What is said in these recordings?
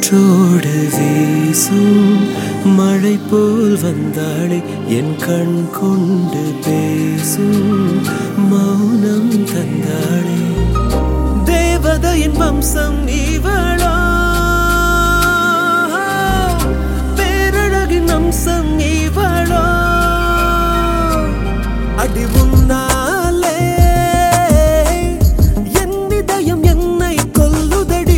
காற்றோடு வீசும் மழை போல் வந்தாளே என் கண் கொண்டு பேசும் மௌனம் தந்தாளே தேவதையின் வம்சம் இவளோ பேரழகின் அம்சம் இவளோ அடி உன்னாலே என் இதயம் என்னை கொல்லுதடி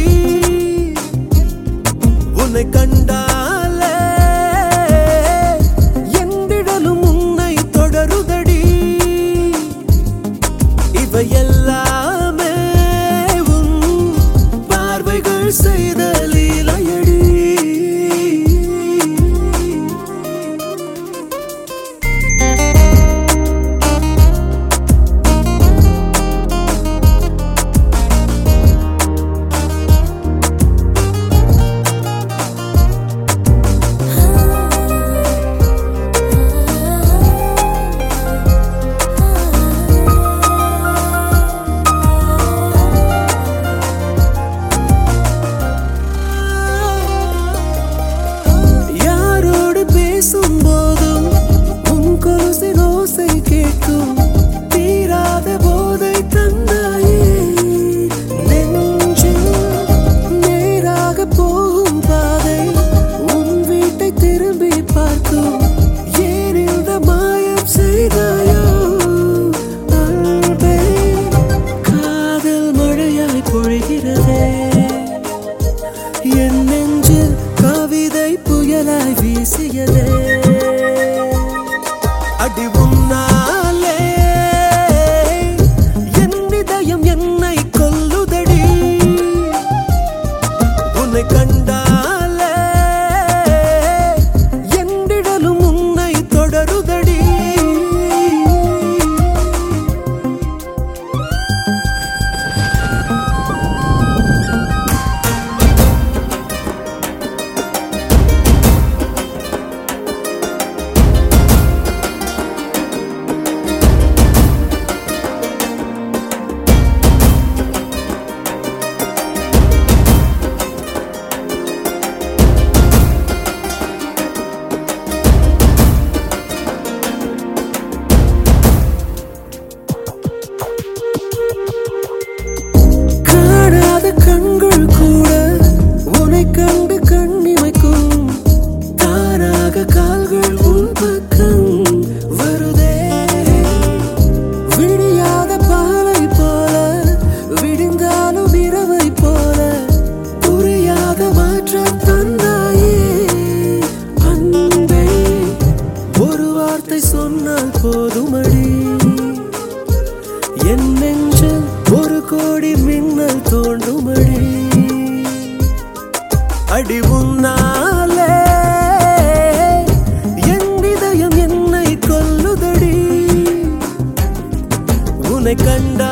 உன்னை கண்டாலே என் விடலும் உன்னை தொடருதடி இவை எல்லாமே உன் பார்வைகள் செய்த லீலையடி யாரோடு பேசும் போதும் உன் கொலுசின் ஓசை கேட்கும் தீராத போதை தந்தாயே நெஞ்சில் நேராக போகும் பாதை உன் வீட்டை திரும்பி பார்க்கும் ஏன் இந்த மாயம் செய்தாயோ அன்பே காதல் மழையாய் பொழிகிறதே என் நெஞ்சில் கவிதை புயலாய் வீசியதே அடி உன்னாலே என் இதயம் என்னை கொல்லுதடி உன்னை கண்டாலே என் விடலும் உன்னை தொடருதடி காணாத கண்கள் கூட உன்னை கண்டு கண்ணிமைக்கும் தானாக கால்கள் உன் பக்கம் வருதே விடியாத பாலை போல விடிந்தாலும் இரவை போல புரியாத மாற்றம் தந்தாயே அன்பே ஒரு வார்த்தை சொன்னால் போதுமடி என் நெஞ்சில் ஒரு கோடி மின்னல் தோன்றுமடி அடி உன்னாலே என் இதயம் என்னை கொல்லுதடி உன்னை கண்ட